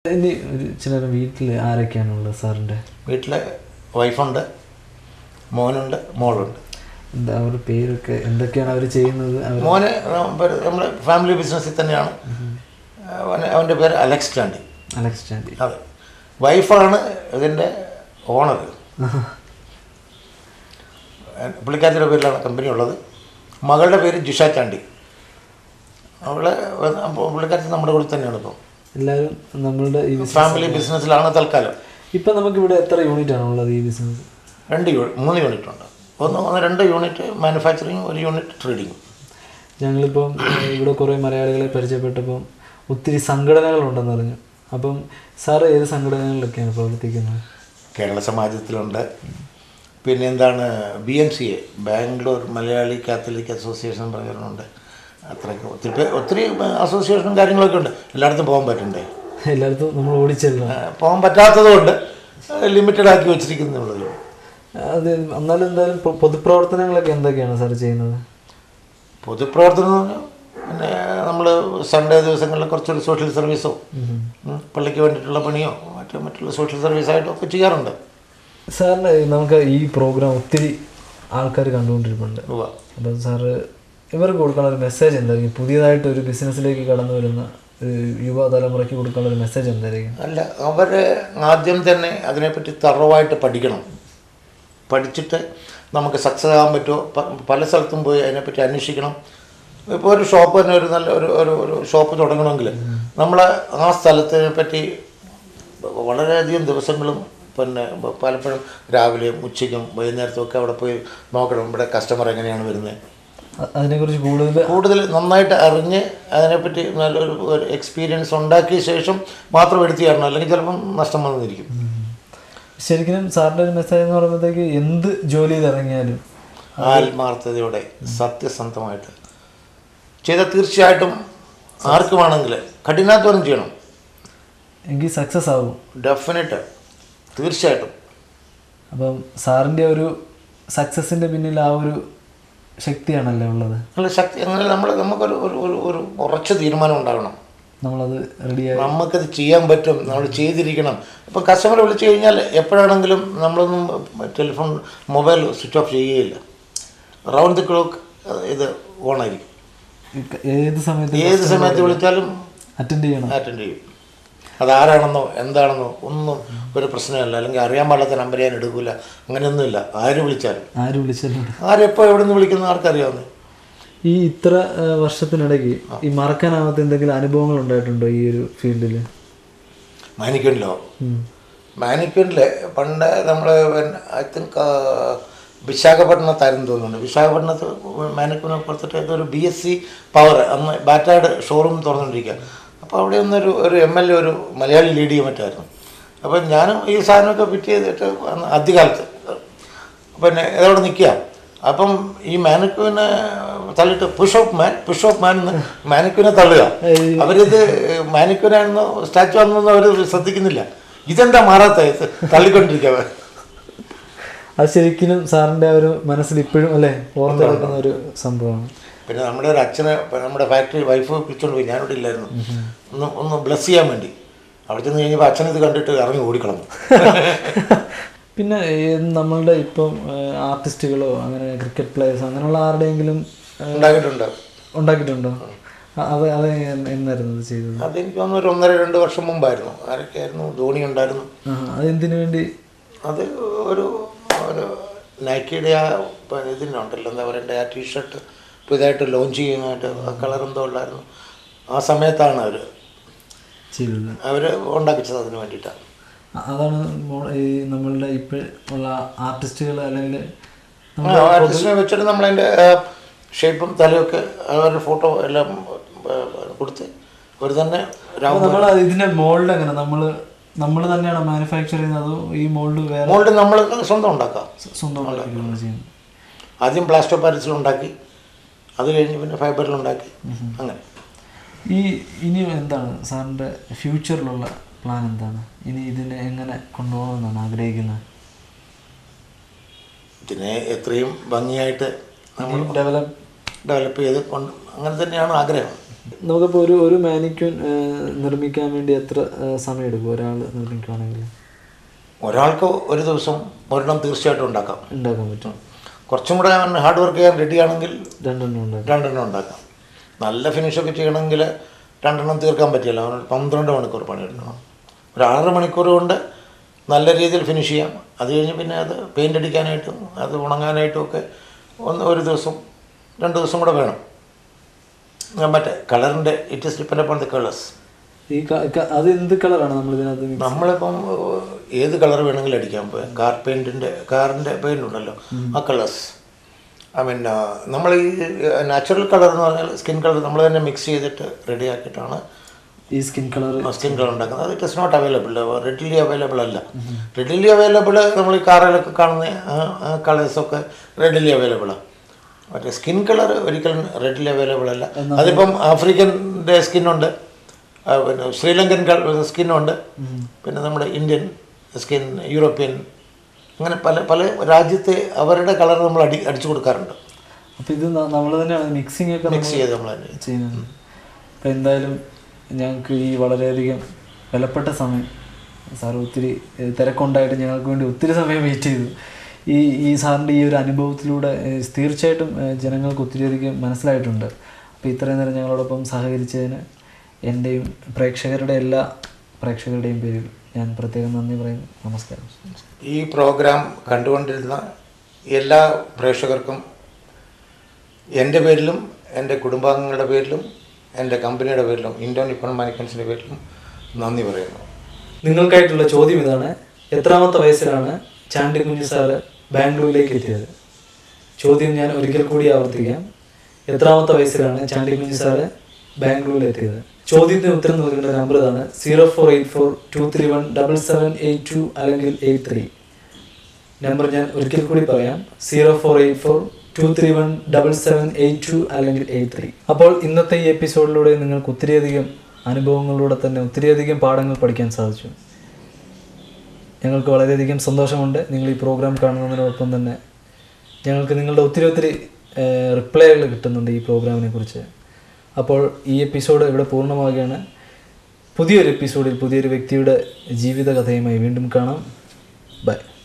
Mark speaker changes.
Speaker 1: ഇനി ഒരു ചില വീട്ടിൽ ആരൊക്കെയാണുള്ളത് സാറിൻ്റെ
Speaker 2: വീട്ടിലെ വൈഫുണ്ട് മോനുണ്ട് മോളുണ്ട്
Speaker 1: എന്താ അവരുടെ പേരൊക്കെ എന്തൊക്കെയാണ് അവർ ചെയ്യുന്നത് അവർ
Speaker 2: മോന് നമ്മുടെ ഫാമിലി ബിസിനസ്സിൽ തന്നെയാണ് അവന് അവൻ്റെ പേര് അലക്സ് ചാണ്ടി
Speaker 1: അലക്സ് ചാണ്ടി
Speaker 2: അതെ വൈഫാണ് ഇതിൻ്റെ ഓണർ പുള്ളിക്കാരത്തിയുടെ പേരിലാണ് കമ്പനി ഉള്ളത് മകളുടെ പേര് ജിഷ ചാണ്ടി അവള് പുള്ളിക്കാരത്തി നമ്മുടെ കൂടെ തന്നെയാണ് ഇപ്പം
Speaker 1: എല്ലാവരും നമ്മളുടെ ഈ ബിസിനസ്
Speaker 2: ഫാമിലി ബിസിനസ്സിലാണ് തൽക്കാലം
Speaker 1: ഇപ്പം നമുക്കിവിടെ എത്ര യൂണിറ്റ് ആണുള്ളത് ഈ ബിസിനസ്
Speaker 2: രണ്ട് യൂണിറ്റ് മൂന്ന് യൂണിറ്റ് ഉണ്ട് ഒന്ന് ഒന്ന് രണ്ട് യൂണിറ്റ് മാനുഫാക്ചറിങ് ഒരു യൂണിറ്റ് ട്രേഡിങ്
Speaker 1: ഞങ്ങളിപ്പം ഏഹ്, ഇവിടെ കുറേ മലയാളികളെ പരിചയപ്പെട്ടപ്പം ഒത്തിരി സംഘടനകളുണ്ടെന്ന് അറിഞ്ഞു അപ്പം സാറ് ഏത് സംഘടനകളിലൊക്കെയാണ് പ്രവർത്തിക്കുന്നത്
Speaker 2: കേരള സമാജത്തിലുണ്ട് പിന്നെ എന്താണ് B M C A Bangalore Malayali Catholic association പറഞ്ഞിട്ടുണ്ട് അത്രയ്ക്ക് ഒത്തിരി പേ- ഒത്തിരി അസോസിയേഷനും കാര്യങ്ങളൊക്കെ ഉണ്ട് എല്ലായിടത്തും പോകാൻ പറ്റണ്ടേ
Speaker 1: എല്ലായിടത്തും നമ്മൾ ഓടിച്ചെല്ലാം
Speaker 2: ആ, പോകാൻ പറ്റാത്തതുകൊണ്ട് ലിമിറ്റഡ് ആക്കി വെച്ചിരിക്കുന്നുള്ളൂ
Speaker 1: അത് എന്നാലും എന്തായാലും പൊ- പൊതുപ്രവർത്തനങ്ങളൊക്കെ എന്തൊക്കെയാണ് സാർ ചെയ്യുന്നത്
Speaker 2: പൊതുപ്രവർത്തനം എന്ന് പറഞ്ഞാൽ പിന്നെ നമ്മൾ സൺഡേ ദിവസങ്ങളിൽ കുറച്ചൊരു സോഷ്യൽ സർവീസോ ഉം, പള്ളിക്ക് വേണ്ടിയിട്ടുള്ള പണിയോ മറ്റു മറ്റുള്ള സോഷ്യൽ സർവീസായിട്ടോ ഒക്കെ ചെയ്യാറുണ്ട്
Speaker 1: സാറിന് നമുക്ക് ഈ പ്രോഗ്രാം ഒത്തിരി ആൾക്കാർ കണ്ടുകൊണ്ടിരിപ്പുണ്ട്
Speaker 2: ഉവ്വ.
Speaker 1: അപ്പം സാറ് ഇവർക്ക് കൊടുക്കാനുള്ള ഒരു മെസ്സേജ് എന്തായിരിക്കും പുതിയതായിട്ട് ഒരു ബിസിനസ്സിലേക്ക് കടന്നു വരുന്ന ഒരു യുവതലമുറയ്ക്ക് കൊടുക്കാനുള്ള ഒരു മെസ്സേജ് എന്തായിരിക്കും
Speaker 2: അല്ല അവർ ആദ്യം തന്നെ അതിനെപ്പറ്റി തറവായിട്ട് പഠിക്കണം പഠിച്ചിട്ട് നമുക്ക് സക്സസ് ആകാൻ പറ്റുമോ പ- പല സ്ഥലത്തും പോയി അതിനെപ്പറ്റി അന്വേഷിക്കണം ഇപ്പോൾ ഒരു ഷോപ്പ് തന്നെ ഒരു നല്ല ഒരു ഒരു ഒരു ഷോപ്പ് തുടങ്ങണമെങ്കിൽ നമ്മൾ ആ സ്ഥലത്തിനെ പറ്റി വളരെയധികം ദിവസങ്ങളും പിന്നെ പലപ്പോഴും രാവിലെയും ഉച്ചയ്ക്കും വൈകുന്നേരത്തും ഒക്കെ അവിടെ പോയി നോക്കണം ഇവിടെ കസ്റ്റമർ എങ്ങനെയാണ് വരുന്നത്
Speaker 1: അ- അതിനെക്കുറിച്ച് കൂടുതൽ
Speaker 2: കൂടുതൽ നന്നായിട്ട് അറിഞ്ഞ് അതിനെപ്പറ്റി നല്ലൊരു ഒരു എക്സ്പീരിയൻസ് ഉണ്ടാക്കിയ ശേഷം മാത്രം എടുത്തു തരണം അല്ലെങ്കിൽ ചിലപ്പം നഷ്ടം വന്നിരിക്കും
Speaker 1: ശരിക്കും സാറിൻ്റെ ഒരു മെസ്സേജ് എന്ന് പറയുമ്പോഴത്തേക്ക് എന്ത് ജോലി ചെയ്തിറങ്ങിയാലും
Speaker 2: ആത്മാർത്ഥതയോടെ സത്യസന്ധമായിട്ട് ചെയ്താൽ തീർച്ചയായിട്ടും ആർക്കുമാണെങ്കിൽ കഠിനാധ്വാനം ചെയ്യണം
Speaker 1: എങ്കിൽ സക്സസ് ആകും
Speaker 2: ഡെഫിനറ്റ് തീർച്ചയായിട്ടും
Speaker 1: അപ്പം സാറിൻ്റെ ഒരു സക്സസിൻ്റെ പിന്നിൽ ആ ഒരു ശക്തിയാണല്ലേ ഉള്ളത്
Speaker 2: നല്ല ശക്തി അങ്ങനെ നമ്മൾ നമുക്കൊരു ഒരു ഒരു ഒരു ഉറച്ച തീരുമാനം ഉണ്ടാകണം
Speaker 1: നമ്മളത് റെഡിയായി
Speaker 2: നമുക്കത് ചെയ്യാൻ പറ്റും നമ്മൾ ചെയ്തിരിക്കണം ഇപ്പം കസ്റ്റമർ വിളിച്ചു കഴിഞ്ഞാൽ എപ്പോഴാണെങ്കിലും നമ്മളൊന്നും ടെലിഫോൺ മൊബൈൽ സ്വിച്ച് ഓഫ് ചെയ്യുകയില്ല റൗണ്ട് ദി ക്ലോക്ക് ഇത് ഓണായിരിക്കും
Speaker 1: ഏത് സമയത്ത്
Speaker 2: ഏത് സമയത്ത് വിളിച്ചാലും
Speaker 1: അറ്റൻഡ് ചെയ്യണം
Speaker 2: അറ്റൻഡ് ചെയ്യും അതാരാണെന്നോ എന്താണെന്നോ ഒന്നും ഒരു പ്രശ്നമല്ല അല്ലെങ്കിൽ അറിയാൻ പാടാത്ത നമ്പർ ഞാൻ എടുക്കില്ല അങ്ങനെയൊന്നുമില്ല ആര് വിളിച്ചാലും
Speaker 1: ആര് വിളിച്ചാലും
Speaker 2: ആരെപ്പോൾ എവിടെ നിന്ന് വിളിക്കുന്ന ആർക്കറിയാവുന്നേ
Speaker 1: ഈ ഇത്ര ആ, വർഷത്തിനിടയ്ക്ക് ഈ മറക്കാനാവാത്ത എന്തെങ്കിലും അനുഭവങ്ങൾ ഉണ്ടായിട്ടുണ്ടോ ഈ ഒരു ഫീൽഡിൽ
Speaker 2: മാനിക്യൂനിലോ മാനിക്യൂനിൽ പണ്ട് നമ്മൾ ഐ തിങ്ക് വിശാഖപട്ടണത്തായിരുന്നു തോന്നുന്നുണ്ട് വിശാഖപട്ടണത്ത് മാനിക്യൂനെ കൊടുത്തിട്ട് ഇതൊരു ബി എസ് സി പവർ അന്ന് ബാറ്റാഡ് ഷോറൂം തുറന്നുകൊണ്ടിരിക്കുക അപ്പോൾ അവിടെ ഒന്നൊരു ഒരു എം എൽ എ ഒരു മലയാളി ലീഡ് ചെയ്യാൻ പറ്റുമായിരുന്നു അപ്പം ഞാനും ഈ സാധനമൊക്കെ ഫിറ്റ് ചെയ്തിട്ട് അന്ന് ആദ്യകാലത്ത് പിന്നെ ഇതവിടെ നിൽക്കുക അപ്പം ഈ മാനിക്യൂനെ തള്ളിയിട്ട് push of man push of man എന്ന് മാനിക്യൂനെ തള്ളുക അവരിത് മാനിക്യൂനാണെന്നോ സ്റ്റാച്ചു ആണെന്നോ അവർ ശ്രദ്ധിക്കുന്നില്ല ഇതെന്താ മാറാത്ത ഇത് തള്ളിക്കൊണ്ടിരിക്കുക
Speaker 1: അത് ശരിക്കും സാറിൻ്റെ ആ ഒരു മനസ്സിൽ ഇപ്പോഴും അല്ലേ ഓർത്ത് കിടക്കുന്ന ഒരു സംഭവമാണ്
Speaker 2: പിന്നെ നമ്മുടെ ഒരു അച്ഛനെ നമ്മുടെ ഫാക്ടറി വൈഫ് വിളിച്ചോണ്ട് പോയി ഞാനിവിടെ ഇല്ലായിരുന്നു ഒന്ന് ഒന്ന് ബ്ലസ് ചെയ്യാൻ വേണ്ടി അവിടെ ചെന്ന് കഴിഞ്ഞപ്പോൾ അച്ഛൻ ഇത് കണ്ടിട്ട് ഇറങ്ങി ഓടിക്കളഞ്ഞു
Speaker 1: പിന്നെ ഈ നമ്മളുടെ ഇപ്പം ആർട്ടിസ്റ്റുകളോ അങ്ങനെ ക്രിക്കറ്റ് പ്ലേയേഴ്സ് അങ്ങനെയുള്ള ആരുടെയെങ്കിലും ആ,
Speaker 2: ഉണ്ടാക്കിയിട്ടുണ്ട്
Speaker 1: ഉണ്ടാക്കിയിട്ടുണ്ടോ അ- അത് അത് എന്ന് എന്നായിരുന്നു അത് ചെയ്തത്
Speaker 2: അതെനിക്ക് തോന്നുന്നു ഒരു ഒന്നര രണ്ട് വർഷം മുമ്പായിരുന്നു ആരൊക്കെയായിരുന്നു ധോണി ഉണ്ടായിരുന്നു
Speaker 1: ആ അത് എന്തിനു വേണ്ടി
Speaker 2: അത് ഒരു ഒരു നൈക്കിയുടെ ആ പ- ഇതിനുണ്ടല്ലോ എന്താ പറയണ്ടേ ആ ടീഷർട്ട് പുതിയതായിട്ട് ലോഞ്ച് ചെയ്യാനായിട്ട് ആ കളർ എന്തോ ഉള്ളായിരുന്നു ആ സമയത്താണ് അവർ
Speaker 1: ചെയ്തത്
Speaker 2: അവർ ഉണ്ടാക്കിച്ചത് അതിന് വേണ്ടിയിട്ടാണ്
Speaker 1: അ- അതാണ് മോ- ഈ നമ്മളുടെ ഇപ്പോൾ ഉള്ള ആർട്ടിസ്റ്റുകൾ അല്ലെങ്കിൽ
Speaker 2: ആർട്ടിസ്റ്റിനെ വെച്ചിട്ട് നമ്മളതിൻ്റെ ഷേപ്പും തലയൊക്കെ അവരുടെ ഫോട്ടോ എല്ലാം ആ, കൊടുത്ത് അവർ തന്നെ രാവും
Speaker 1: നമ്മൾ ഇതിന്റെ മോൾഡ് എങ്ങനെ നമ്മൾ നമ്മൾ തന്നെയാണ് മാനുഫാക്ചർ ചെയ്യുന്നത് അതോ ഈ മോൾഡ് വേറെ
Speaker 2: മോൾഡ് നമ്മൾ സ്വന്തം ഉണ്ടാക്കാം
Speaker 1: സ്വന്തം ഉണ്ടാക്കിയിട്ടാണ് ചെയ്യുന്നത്
Speaker 2: ആദ്യം പ്ലാസ്റ്റർ പാരിസിൽ ഉണ്ടാക്കി അത് കഴിഞ്ഞ് പിന്നെ ഫൈബറിൽ ഉണ്ടാക്കി അങ്ങനെ
Speaker 1: ഈ ഇനി എന്താണ് സാറിൻ്റെ ഫ്യൂച്ചറിലുള്ള പ്ലാൻ എന്താണ് ഇനി ഇതിനെ എങ്ങനെ കൊണ്ടുപോകണമെന്നാണ് ആഗ്രഹിക്കുന്നത്
Speaker 2: ഇതിനെ എത്രയും ഭംഗിയായിട്ട് നമ്മൾ
Speaker 1: ഡെവലപ്പ്
Speaker 2: ഡെവലപ്പ് ചെയ്ത് കൊണ്ട് അങ്ങനെ തന്നെയാണ് ആഗ്രഹം
Speaker 1: നമുക്കിപ്പോൾ ഒരു ഒരു മാനിക്യൂൻ നിർമ്മിക്കാൻ വേണ്ടി എത്ര ആ, സമയം എടുക്കും ഒരാൾ നിർമ്മിക്കുകയാണെങ്കിൽ
Speaker 2: ഒരാൾക്ക് ഒരു ദിവസം ഒരെണ്ണം തീർച്ചയായിട്ടും ഉണ്ടാക്കാം
Speaker 1: ഉണ്ടാക്കാൻ പറ്റും
Speaker 2: കുറച്ചും കൂടെ ഹാർഡ് വർക്ക് ചെയ്യാൻ റെഡിയാണെങ്കിൽ
Speaker 1: രണ്ടെണ്ണം ഉണ്ടാക്കാം
Speaker 2: രണ്ടെണ്ണം ഉണ്ടാക്കാം നല്ല ഫിനിഷൊക്കെ ചെയ്യണമെങ്കിൽ രണ്ടെണ്ണം തീർക്കാൻ പറ്റില്ല അവന് പന്ത്രണ്ട് മണിക്കൂർ പണിയെടുക്കണം ഒരു ആറ് മണിക്കൂർ കൊണ്ട് നല്ല രീതിയിൽ ഫിനിഷ് ചെയ്യാം അത് കഴിഞ്ഞ് പിന്നെ അത് പെയിൻ്റ് അടിക്കാനായിട്ടും അത് ഉണങ്ങാനായിട്ടും ഒക്കെ ഒന്ന് ഒരു ദിവസം രണ്ട് ദിവസം കൂടെ വേണം ഞാൻ മറ്റേ കളറിൻ്റെ it is depend upon the colours
Speaker 1: ഈ ക- ക- അത് എന്ത് കളറാണ് നമ്മൾ ഇതിനകത്ത് mix-
Speaker 2: നമ്മളിപ്പം ഏഹ്, ഏത് കളർ വേണമെങ്കിലും അടിക്കാം ഇപ്പം കാർ പെയിൻറ്റിൻ്റെ കാറിൻ്റെ പെയിൻ്റ് ഉണ്ടല്ലോ ആ കളേഴ്സ് ഐ മീൻ നമ്മൾ ഈ നാച്ചുറൽ കളർ എന്ന് പറഞ്ഞാൽ സ്കിൻ കളർ നമ്മൾ തന്നെ മിക്സ് ചെയ്തിട്ട് റെഡി ആക്കിയിട്ടാണ്
Speaker 1: ഈ സ്കിൻ കളർ
Speaker 2: സ്കിൻ കളർ ഉണ്ടാക്കുന്നത് അത് it is not available readily available അല്ല റെഡിലി അവൈലബിൾ നമ്മൾ ഈ കാറിലൊക്കെ കാണുന്ന ആ- ആ കളേഴ്സൊക്കെ റെഡിലി അവൈലബിളാണ് മറ്റേ സ്കിൻ കളർ ഒരിക്കലും റെഡിലി അവൈലബിൾ അല്ല അതിപ്പം ആഫ്രിക്കൻ്റെ സ്കിന്നുണ്ട് ആ, പിന്നെ ശ്രീലങ്കൻ സ്കിന്നുണ്ട് പിന്നെ നമ്മുടെ ഇന്ത്യൻ സ്കിൻ യൂറോപ്യൻ അങ്ങനെ പല പല രാജ്യത്തെ അവരുടെ കളർ നമ്മൾ അടി അടിച്ചു കൊടുക്കാറുണ്ട്
Speaker 1: അപ്പോൾ ഇത് നമ്മൾ തന്നെയാണ് മിക്സിംഗ് ഒക്കെ
Speaker 2: മിക്സ് ചെയ്ത് നമ്മൾ തന്നെ
Speaker 1: ചെയ്യുന്നത് അപ്പോൾ എന്തായാലും ഞങ്ങൾക്ക് ഈ വളരെയധികം വിലപ്പെട്ട സമയം സാർ ഒത്തിരി ഏഹ്, തിരക്കുണ്ടായിട്ട് ഞങ്ങൾക്ക് വേണ്ടി ഒത്തിരി സമയം വെയിറ്റ് ചെയ്തു ഈ ഈ സാറിൻ്റെ ഈ ഒരു അനുഭവത്തിലൂടെ ഏഹ്, തീർച്ചയായിട്ടും ഏഹ്, ജനങ്ങൾക്ക് ഒത്തിരിയധികം മനസ്സിലായിട്ടുണ്ട് അപ്പോൾ ഇത്രയും നേരം ഞങ്ങളോടൊപ്പം സഹകരിച്ചതിന് എൻ്റെയും പ്രേക്ഷകരുടെ എല്ലാ പ്രേക്ഷകരുടെയും പേരിൽ ഞാൻ പ്രത്യേകം നന്ദി പറയുന്നു നമസ്കാരം
Speaker 2: ഈ പ്രോഗ്രാം കണ്ടുകൊണ്ടിരുന്ന എല്ലാ പ്രേക്ഷകർക്കും എൻ്റെ പേരിലും എൻ്റെ കുടുംബാംഗങ്ങളുടെ പേരിലും എൻ്റെ കമ്പനിയുടെ പേരിലും ഇൻഡോ നിപ്പോൺ മാനിക്കൻസിൻ്റെ പേരിലും നന്ദി പറയുന്നു
Speaker 1: നിങ്ങൾക്കായിട്ടുള്ള ചോദ്യം ഇതാണ് എത്രാമത്തെ വയസ്സിലാണ് ചാണ്ടി കുഞ്ഞു സാറ് ബാംഗ്ലൂരിലേക്ക് എത്തിയത് ചോദ്യം ഞാൻ ഒരിക്കൽ കൂടി ആവർത്തിക്കാം എത്രാമത്തെ വയസ്സിലാണ് ചാണ്ടി കുഞ്ഞു സാറ് ബാംഗ്ലൂരിൽ എത്തിയത് ചോദ്യത്തിന് ഉത്തരം നൽകേണ്ട നമ്പർ ഇതാണ് zero four eight four two three one double seven eight two അല്ലെങ്കിൽ എയ്റ്റ് ത്രീ നമ്പർ ഞാൻ ഒരിക്കൽ കൂടി പറയാം zero four eight four two three one double seven eight two അല്ലെങ്കിൽ എയ്റ്റ് ത്രീ അപ്പോൾ ഇന്നത്തെ ഈ എപ്പിസോഡിലൂടെ നിങ്ങൾക്ക് ഒത്തിരിയധികം അനുഭവങ്ങളിലൂടെ തന്നെ ഒത്തിരിയധികം പാഠങ്ങൾ പഠിക്കാൻ സാധിച്ചു ഞങ്ങൾക്ക് വളരെയധികം സന്തോഷമുണ്ട് നിങ്ങൾ ഈ പ്രോഗ്രാം കാണുന്നതിനോടൊപ്പം തന്നെ ഞങ്ങൾക്ക് നിങ്ങളുടെ ഒത്തിരി ഒത്തിരി റിപ്ലൈകൾ കിട്ടുന്നുണ്ട് ഈ പ്രോഗ്രാമിനെ കുറിച്ച് അപ്പോൾ ഈ എപ്പിസോഡ് ഇവിടെ പൂർണ്ണമാവുകയാണ് പുതിയൊരു എപ്പിസോഡിൽ പുതിയൊരു വ്യക്തിയുടെ ജീവിതകഥയുമായി വീണ്ടും കാണാം ബൈ